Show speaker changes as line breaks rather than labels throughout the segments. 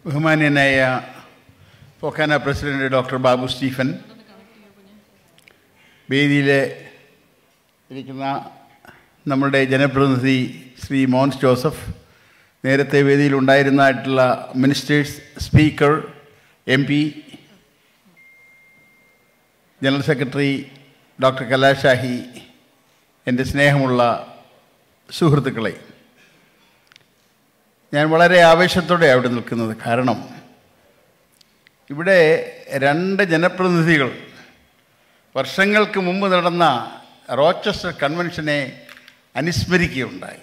ബഹുമാന്യനായ Fokana president doctor Babu Stephen വേദിയിൽ ഇരിക്കുന്ന നമ്മളുടെ ജനപ്രതിനിധി ശ്രീ മോൻസ് ജോസഫ് നേരത്തെ വേദിയിൽ ഉണ്ടായിരുന്നതായിട്ടുള്ള ministers speaker M P general secretary doctor Kalashahi എൻ്റെ സ്നേഹമുള്ള സുഹൃത്തുക്കളെ ഞാൻ വളരെ ആവേശത്തോടെ അവിടെ നിൽക്കുന്നത് കാരണം ഇവിടെ രണ്ട് ജനപ്രതിനിധികൾ വർഷങ്ങൾക്ക് മുമ്പ് നടന്ന റോച്ചസ്റ്റർ കൺവെൻഷനെ അനുസ്മരിക്കുകയുണ്ടായി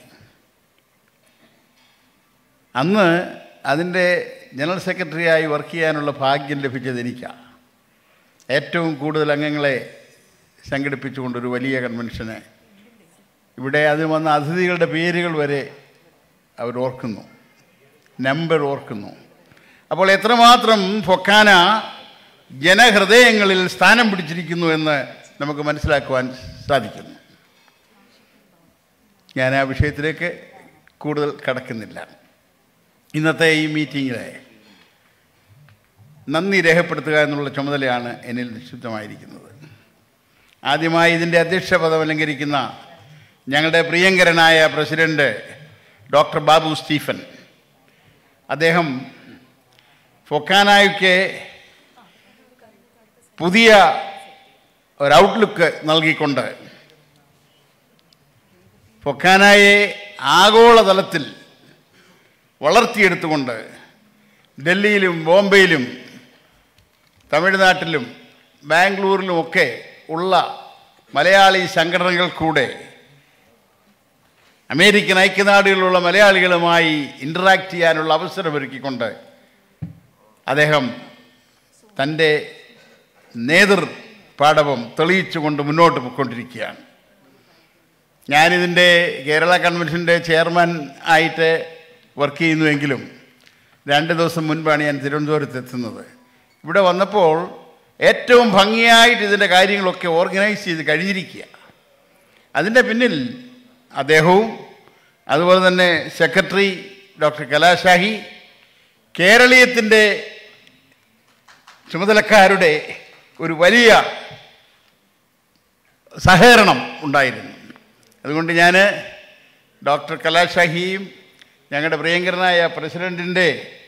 അന്ന് അതിൻ്റെ ജനറൽ സെക്രട്ടറിയായി വർക്ക് ചെയ്യാനുള്ള ഭാഗ്യം ലഭിച്ചത് എനിക്കാണ് ഏറ്റവും കൂടുതൽ അംഗങ്ങളെ സംഘടിപ്പിച്ചുകൊണ്ടൊരു വലിയ കൺവെൻഷന് ഇവിടെ അതിന് വന്ന അതിഥികളുടെ പേരുകൾ വരെ അവർ ഓർക്കുന്നു നമ്പർ ഓർക്കുന്നു അപ്പോൾ എത്രമാത്രം ഫൊക്കാന ജനഹൃദയങ്ങളിൽ സ്ഥാനം പിടിച്ചിരിക്കുന്നു എന്ന് നമുക്ക് മനസ്സിലാക്കുവാൻ സാധിക്കുന്നു ഞാൻ ആ വിഷയത്തിലേക്ക് കൂടുതൽ കടക്കുന്നില്ല ഇന്നത്തെ ഈ മീറ്റിങ്ങിലെ നന്ദി രേഖപ്പെടുത്തുക എന്നുള്ള ചുമതലയാണ് എന്നിൽ നിക്ഷിപ്തമായിരിക്കുന്നത് ആദ്യമായി ഇതിൻ്റെ അധ്യക്ഷ പദം അലങ്കരിക്കുന്ന ഞങ്ങളുടെ പ്രിയങ്കരനായ പ്രസിഡന്റ് ഡോക്ടർ ബാബു സ്റ്റീഫൻ അദ്ദേഹം ഫൊക്കാനായ്ക്ക് പുതിയ ഒരു ഔട്ട്ലുക്ക് നൽകിക്കൊണ്ട് ഫൊക്കാനായെ ആഗോളതലത്തിൽ വളർത്തിയെടുത്തുകൊണ്ട് ഡൽഹിയിലും ബോംബെയിലും തമിഴ്നാട്ടിലും ബാംഗ്ലൂരിലുമൊക്കെ ഉള്ള മലയാളി സംഘടനകൾ കൂടെ അമേരിക്കൻ ഐക്യനാടുകളിലുള്ള മലയാളികളുമായി ഇൻറ്ററാക്ട് ചെയ്യാനുള്ള അവസരമൊരുക്കിക്കൊണ്ട് അദ്ദേഹം തൻ്റെ നേതൃ പാഠവും തെളിയിച്ചുകൊണ്ട് മുന്നോട്ട് പോയിക്കൊണ്ടിരിക്കുകയാണ് ഞാനിതിൻ്റെ കേരള കൺവെൻഷൻ്റെ ചെയർമാൻ ആയിട്ട് വർക്ക് ചെയ്യുന്നുവെങ്കിലും രണ്ട് ദിവസം മുൻപാണ് ഞാൻ തിരുവനന്തപുരത്ത് എത്തുന്നത് ഇവിടെ വന്നപ്പോൾ ഏറ്റവും ഭംഗിയായിട്ട് ഇതിൻ്റെ കാര്യങ്ങളൊക്കെ ഓർഗനൈസ് ചെയ്ത് കഴിഞ്ഞിരിക്കുക അതിൻ്റെ പിന്നിൽ അദ്ദേഹവും അതുപോലെ തന്നെ സെക്രട്ടറി ഡോക്ടർ കലാഷാഹി കേരളീയത്തിൻ്റെ ചുമതലക്കാരുടെ ഒരു വലിയ സഹകരണം ഉണ്ടായിരുന്നു അതുകൊണ്ട് ഞാൻ ഡോക്ടർ കലാഷാഹിയും ഞങ്ങളുടെ പ്രിയങ്കരനായ പ്രസിഡൻറ്റിൻ്റെ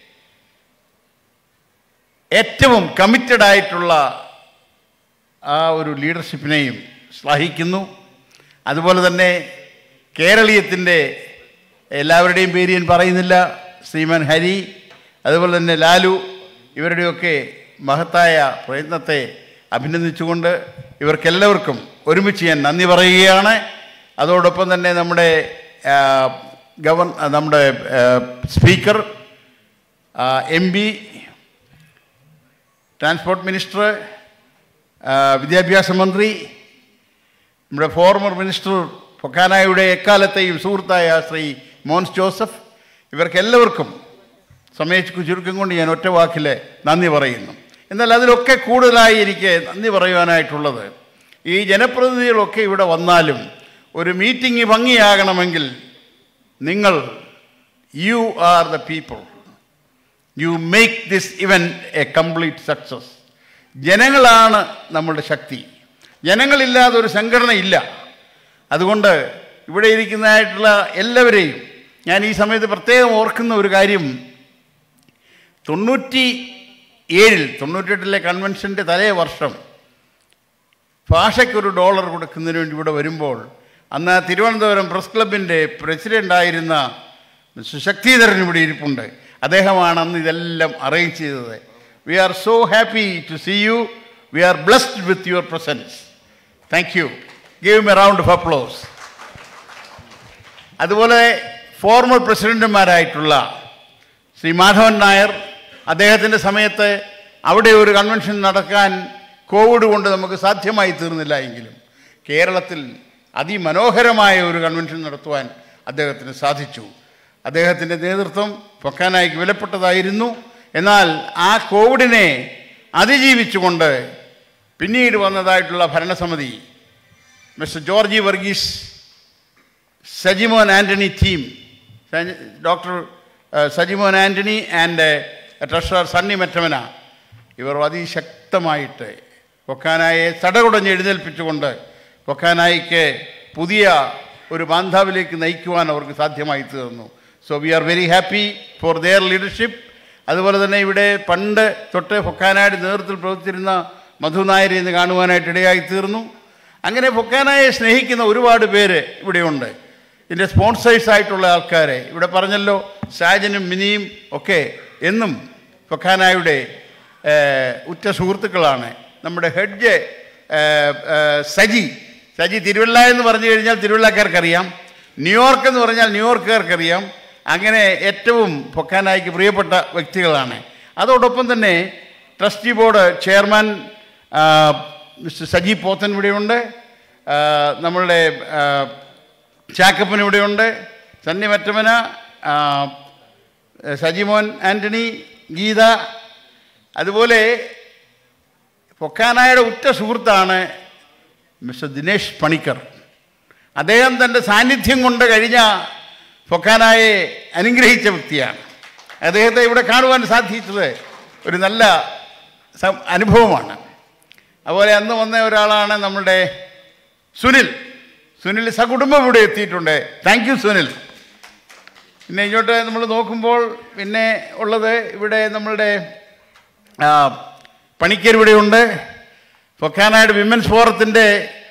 ഏറ്റവും കമ്മിറ്റഡ് ആയിട്ടുള്ള ആ ഒരു ലീഡർഷിപ്പിനെയും ശ്ലാഘിക്കുന്നു അതുപോലെ തന്നെ കേരളീയത്തിൻ്റെ എല്ലാവരുടെയും പേര് ഞാൻ പറയുന്നില്ല ശ്രീമാൻ ഹരി അതുപോലെ തന്നെ ലാലു ഇവരുടെയൊക്കെ മഹത്തായ പ്രയത്നത്തെ അഭിനന്ദിച്ചുകൊണ്ട് ഇവർക്കെല്ലാവർക്കും ഒരുമിച്ച് ഞാൻ നന്ദി പറയുകയാണ് അതോടൊപ്പം തന്നെ നമ്മുടെ ഗവർ നമ്മുടെ speaker M P transport minister വിദ്യാഭ്യാസ മന്ത്രി നമ്മുടെ ഫോർമർ മിനിസ്റ്റർ ഫൊക്കാനായുടെ എക്കാലത്തെയും സുഹൃത്തായ ശ്രീ മോൻസ് ജോസഫ് ഇവർക്കെല്ലാവർക്കും സമയച്ച് ചുരുക്കം കൊണ്ട് ഞാൻ ഒറ്റ വാക്കിൽ നന്ദി പറയുന്നു എന്നാൽ അതിലൊക്കെ കൂടുതലായി എനിക്ക് നന്ദി പറയുവാനായിട്ടുള്ളത് ഈ ജനപ്രതിനിധികളൊക്കെ ഇവിടെ വന്നാലും ഒരു മീറ്റിംഗ് ഭംഗിയാകണമെങ്കിൽ നിങ്ങൾ you are the people you make this event a complete success ജനങ്ങളാണ് നമ്മളുടെ ശക്തി ജനങ്ങളില്ലാതെ ഒരു സംഘടന ഇല്ല അതുകൊണ്ട് ഇവിടെ ഇരിക്കുന്നതായിട്ടുള്ള എല്ലാവരെയും ഞാൻ ഈ സമയത്ത് പ്രത്യേകം ഓർക്കുന്ന ഒരു കാര്യം തൊണ്ണൂറ്റി ഏഴിൽ തൊണ്ണൂറ്റെട്ടിലെ കൺവെൻഷൻ്റെ തലേ വർഷം ഭാഷയ്ക്കൊരു ഡോളർ കൊടുക്കുന്നതിന് വേണ്ടി ഇവിടെ വരുമ്പോൾ അന്ന് തിരുവനന്തപുരം പ്രസ് ക്ലബിൻ്റെ പ്രസിഡൻ്റായിരുന്ന സുശക്തിധരൻ ഇവിടെ ഇരിപ്പുണ്ട് അദ്ദേഹമാണ് അന്ന് ഇതെല്ലാം അറേഞ്ച് ചെയ്തത് we are so happy to see you we are blessed with your presence thank you give a round of applause അതുപോലെ ഫോർമർ പ്രസിഡന്റുമാരായിട്ടുള്ള ശ്രീ മാധവൻ നായർ അദ്ദേഹത്തിൻ്റെ സമയത്ത് അവിടെ ഒരു കൺവെൻഷൻ നടക്കാൻ കോവിഡ് കൊണ്ട് നമുക്ക് സാധ്യമായി തീർന്നില്ല എങ്കിലും കേരളത്തിൽ അതിമനോഹരമായ ഒരു കൺവെൻഷൻ നടത്തുവാൻ അദ്ദേഹത്തിന് സാധിച്ചു അദ്ദേഹത്തിൻ്റെ നേതൃത്വം പൊക്കാനായിക്ക് വിലപ്പെട്ടതായിരുന്നു എന്നാൽ ആ കോവിഡിനെ അതിജീവിച്ചുകൊണ്ട് പിന്നീട് വന്നതായിട്ടുള്ള ഭരണസമിതി mister Georgy Varghese Sajimon Antony team doctor Sajimon Antony and treasurer Sunny Mattamana ഇവർ അതിശക്തമായിട്ട് പൊക്കാനായെ തടകുടഞ്ഞ് എഴുന്നേൽപ്പിച്ചുകൊണ്ട് പൊക്കാനായിക്ക് പുതിയ ഒരു ബാന്ധാവിലേക്ക് നയിക്കുവാൻ അവർക്ക് സാധ്യമായി തീർന്നു so we are very happy for their leadership അതുപോലെ തന്നെ ഇവിടെ പണ്ട് തൊട്ട് പൊക്കാനായുടെ നേതൃത്വത്തിൽ പ്രവർത്തിച്ചിരുന്ന മധു നായരെ ഇന്ന് കാണുവാനായിട്ട് ഇടയായി തീർന്നു അങ്ങനെ പൊക്കാനായെ സ്നേഹിക്കുന്ന ഒരുപാട് പേര് ഇവിടെയുണ്ട് ഇതിൻ്റെ സ്പോൺസേഴ്സ് ആയിട്ടുള്ള ആൾക്കാരെ ഇവിടെ പറഞ്ഞല്ലോ സാജനും മിനിയും ഒക്കെ എന്നും പൊക്കാനായുടെ ഏഹ്, ഉറ്റ സുഹൃത്തുക്കളാണ് നമ്മുടെ ഹെഡ്ജ് ഏഹ്, ഏഹ്, സജി സജി തിരുവല്ല എന്ന് പറഞ്ഞു കഴിഞ്ഞാൽ തിരുവല്ലക്കാർക്കറിയാം ന്യൂയോർക്ക് എന്ന് പറഞ്ഞാൽ ന്യൂയോർക്കുകാർക്കറിയാം അങ്ങനെ ഏറ്റവും പൊക്കാനായിക്ക് പ്രിയപ്പെട്ട വ്യക്തികളാണ് അതോടൊപ്പം തന്നെ ട്രസ്റ്റി ബോർഡ് ചെയർമാൻ ആ, മിസ്റ്റർ സജി പോത്തൻ ഇവിടെയുണ്ട് ആ, നമ്മളുടെ ആ, ചാക്കപ്പൻ ഇവിടെയുണ്ട് സണ്ണി മറ്റമന ആ, സജിമോൻ ആൻ്റണി ഗീത അതുപോലെ പൊക്കാനായുടെ ഉറ്റ സുഹൃത്താണ് മിസ്റ്റർ ദിനേഷ് പണിക്കർ അദ്ദേഹം തൻ്റെ സാന്നിധ്യം കൊണ്ട് കഴിഞ്ഞ പൊക്കാനായെ അനുഗ്രഹിച്ച വ്യക്തിയാണ് അദ്ദേഹത്തെ ഇവിടെ കാണുവാൻ സാധിച്ചത് ഒരു നല്ല സം- അനുഭവമാണ് അതുപോലെ അന്ന് വന്ന ഒരാളാണ് നമ്മുടെ സുനിൽ സുനിൽ സകുടുംബം ഇവിടെ എത്തിയിട്ടുണ്ട് താങ്ക് യു സുനിൽ പിന്നെ ഇങ്ങോട്ട് നമ്മൾ നോക്കുമ്പോൾ പിന്നെ ഉള്ളത് ഇവിടെ നമ്മളുടെ ആ, പണിക്കർ ഇവിടെയുണ്ട് പൊക്കാനാട് വിമൻസ് ഫോറത്തിൻ്റെ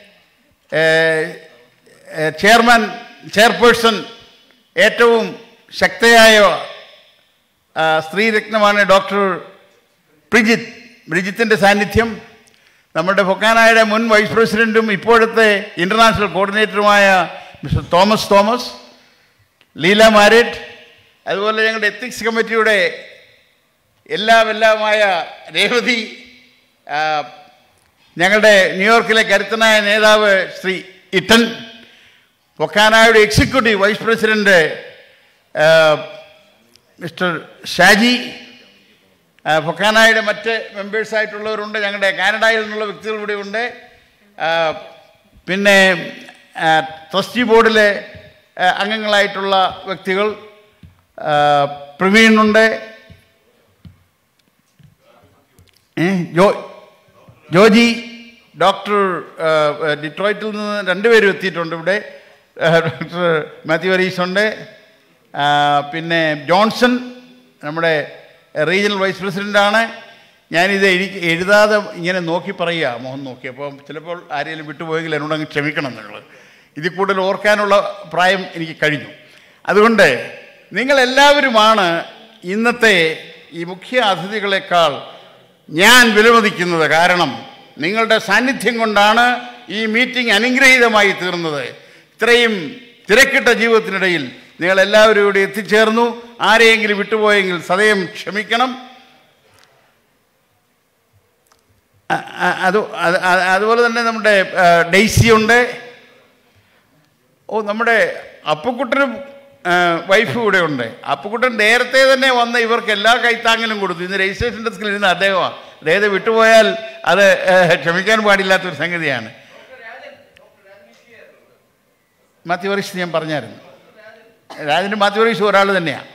ചെയർമാൻ ചെയർപേഴ്സൺ ഏറ്റവും ശക്തയായ ആ, സ്ത്രീരത്നമാണ് ഡോക്ടർ പ്രിജിത്ത് ബ്രിജിത്തിൻ്റെ സാന്നിധ്യം നമ്മുടെ ഫൊക്കാനായുടെ മുൻ വൈസ് പ്രസിഡൻറ്റും ഇപ്പോഴത്തെ ഇൻ്റർനാഷണൽ കോർഡിനേറ്ററുമായ മിസ്റ്റർ തോമസ് തോമസ് ലീല മാരറ്റ് അതുപോലെ ഞങ്ങളുടെ എത്തിക്സ് കമ്മിറ്റിയുടെ എല്ലാം എല്ലാമായ രേവതി ആ, ഞങ്ങളുടെ ന്യൂയോർക്കിലെ കരുത്തനായ നേതാവ് ശ്രീ ഇട്ടൻ പൊക്കാനായുടെ എക്സിക്യൂട്ടീവ് വൈസ് പ്രസിഡൻറ്റ് ആ, മിസ്റ്റർ ഷാജി ആ, ഫൊക്കാനായുടെ മറ്റ് മെമ്പേഴ്സായിട്ടുള്ളവരുണ്ട് ഞങ്ങളുടെ കാനഡയിൽ നിന്നുള്ള വ്യക്തികൾ ഇവിടെ ഉണ്ട് ആ, പിന്നെ ആ, ട്രസ്റ്റി ബോർഡിലെ ആ, അംഗങ്ങളായിട്ടുള്ള വ്യക്തികൾ ആ, പ്രവീണുണ്ട് ഏ, ജോ ജോജി ഡോക്ടർ ആ, ആ, ഡിട്രോയിറ്റിൽ നിന്ന് രണ്ടുപേരും എത്തിയിട്ടുണ്ട് ഇവിടെ ആ, ഡോക്ടർ മാത്യു വരീസ് ഉണ്ട് ആ, പിന്നെ ജോൺസൺ നമ്മുടെ റീജിയണൽ വൈസ് പ്രസിഡൻ്റാണ് ഞാനിത് എനിക്ക് എഴുതാതെ ഇങ്ങനെ നോക്കി പറയുക മോഹൻ നോക്കി അപ്പോൾ ചിലപ്പോൾ ആരെങ്കിലും വിട്ടുപോയെങ്കിൽ എന്നോട് അങ്ങ് ക്ഷമിക്കണം നിങ്ങൾ ഇതിൽ കൂടുതൽ ഓർക്കാനുള്ള പ്രായം എനിക്ക് കഴിഞ്ഞു അതുകൊണ്ട് നിങ്ങളെല്ലാവരുമാണ് ഇന്നത്തെ ഈ മുഖ്യ അതിഥികളെക്കാൾ ഞാൻ വിലമതിക്കുന്നത് കാരണം നിങ്ങളുടെ സാന്നിധ്യം കൊണ്ടാണ് ഈ മീറ്റിംഗ് അനുഗ്രഹീതമായി തീർന്നത് ഇത്രയും തിരക്കിട്ട ജീവിതത്തിനിടയിൽ നിങ്ങളെല്ലാവരും ഇവിടെ എത്തിച്ചേർന്നു ആരെയെങ്കിലും വിട്ടുപോയെങ്കിൽ സദയം ക്ഷമിക്കണം അ- അ- അത് അത് അത് അതുപോലെ തന്നെ നമ്മുടെ ആ, ഡെയ്സി ഉണ്ട് ഓ നമ്മുടെ അപ്പുക്കുട്ടനും ആ, വൈഫും ഇവിടെ ഉണ്ട് അപ്പുക്കുട്ടൻ നേരത്തെ തന്നെ വന്ന് ഇവർക്ക് എല്ലാ കൈത്താങ്ങലും കൊടുത്തു ഇന്ന് രജിസ്ട്രേഷൻ ഡെസ്കിൽ ഇരുന്ന അദ്ദേഹമാണ് അദ്ദേഹത്തെ വിട്ടുപോയാൽ അത് ആ, ക്ഷമിക്കാൻ പാടില്ലാത്തൊരു സംഗതിയാണ് മാത്യു വറീഷ് ഞാൻ പറഞ്ഞായിരുന്നു രാജൻ്റെ മാത്യു വറീഷ് ഒരാൾ തന്നെയാണ്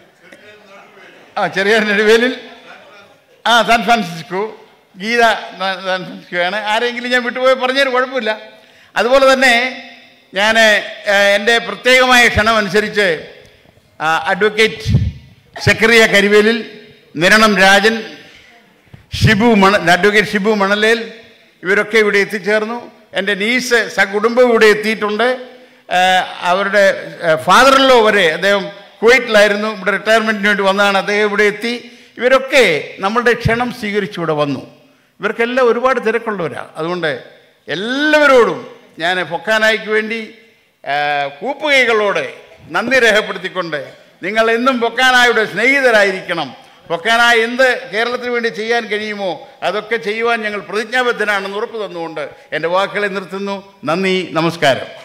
ആ ചെറിയ നെടുവേലിൽ ആ San Francisco Geetha San Francisco ആണ് ആരെങ്കിലും ഞാൻ വിട്ടുപോയി പറഞ്ഞൊരു കുഴപ്പമില്ല അതുപോലെ തന്നെ ഞാൻ എൻ്റെ പ്രത്യേകമായ ക്ഷണം അനുസരിച്ച് ആ, അഡ്വക്കേറ്റ് സെക്രറിയ കരിവേലിൽ നിരണം രാജൻ ഷിബു മണ അഡ്വക്കേറ്റ് ഷിബു മണലേൽ ഇവരൊക്കെ ഇവിടെ എത്തിച്ചേർന്നു എൻ്റെ നീസ് സകുടുംബം ഇവിടെ എത്തിയിട്ടുണ്ട് ആ, അവരുടെ ഫാദറിലോ വരെ അദ്ദേഹം കുവൈറ്റിലായിരുന്നു ഇവിടെ റിട്ടയർമെൻറ്റിന് വേണ്ടി വന്നതാണ് അദ്ദേഹം ഇവിടെ എത്തി ഇവരൊക്കെ നമ്മളുടെ ക്ഷണം സ്വീകരിച്ച് ഇവിടെ വന്നു ഇവർക്കെല്ലാം ഒരുപാട് തിരക്കുള്ളവരാണ് അതുകൊണ്ട് എല്ലാവരോടും ഞാൻ പൊക്കാനായിക്ക് വേണ്ടി ആ, കൂപ്പുകൈകളോടെ നന്ദി രേഖപ്പെടുത്തിക്കൊണ്ട് നിങ്ങൾ എന്നും പൊക്കാനായുടെ സ്നേഹിതരായിരിക്കണം പൊക്കാനായ എന്ത് കേരളത്തിന് വേണ്ടി ചെയ്യാൻ കഴിയുമോ അതൊക്കെ ചെയ്യുവാൻ ഞങ്ങൾ പ്രതിജ്ഞാബദ്ധനാണെന്ന് ഉറപ്പ് തന്നുകൊണ്ട് എൻ്റെ വാക്കുകളെ നിർത്തുന്നു നന്ദി നമസ്കാരം